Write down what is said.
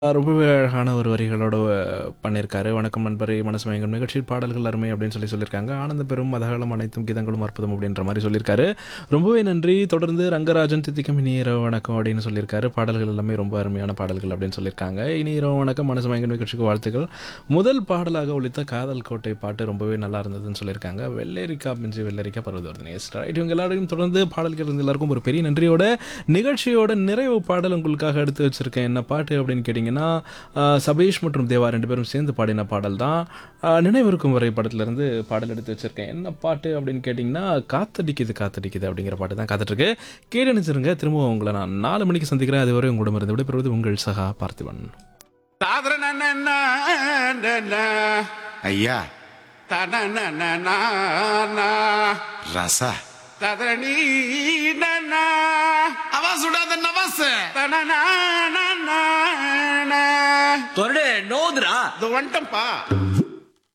ரொம்பவே அழகான ஒரு வரிகளோட பண்ணியிருக்காரு. வணக்கம் நண்பரே! மனசு மயங்கும் நிகழ்ச்சியில் பாடல்கள் அருமை அப்படின்னு சொல்லி சொல்லியிருக்காங்க. ஆனந்தம் பெரும் மதகளம் அனைத்தும் கீதங்களும் அற்புதம் அப்படின்ற மாரி சொல்லியிருக்காரு. ரொம்பவே நன்றி. தொடர்ந்து ரங்கராஜன் தித்திக்கும் இனிய இரவு வணக்கம் அப்படின்னு சொல்லியிருக்காரு. பாடல்கள் எல்லாமே ரொம்ப அருமையான பாடல்கள் அப்படின்னு சொல்லியிருக்காங்க. இனிய இரவு வணக்கம் மனசு மயங்கும் நிகழ்ச்சிக்கு வாழ்த்துக்கள். முதல் பாடலாக ஒலித்த காதல் கோட்டை பாட்டு ரொம்பவே நல்லா இருந்ததுன்னு சொல்லியிருக்காங்க. வெள்ளரிக்கா பிஞ்சு வெள்ளரிக்கா பருவதவர்தினி. S right. இவங்க எல்லாரையும் தொடர்ந்து பாடல்கள் இருந்த எல்லாருக்கும் ஒரு பெரிய நன்றியோட நிகழ்ச்சியோட நிறைவு பாடல் உங்களுக்காக எடுத்து வச்சிருக்கேன். என்ன பாட்டு அப்படின்னு கேட்டிங்கன்னா, அ சபேஷ் மற்றும் தேவா 2 பேரும் சேர்ந்து பாடின பாடல் தான். அ நினைவிருக்கும் வரை படத்துலருந்து பாடல் எடுத்து வச்சிருக்கேன். என்ன பாட்டு அப்படின்னு கேட்டிங்கன்னா, காத்தடிக்குது காத்தடிக்குது அப்படிங்கிற பாட்டு தான் காத்துட்ருக்கு. கேட்டு நினைச்சிருங்க. திரும்பவும் உங்கள நான் 4 மணிக்கு சந்திக்கிறேன். அதுவரை உங்களிடமிருந்து விடைபெறுவது உங்கள் சகா பார்த்திபன். ஐயா ரசா அவன் சுடாத நவாஸ் தொரடு நோதுரா இது வந்துட்டம்பா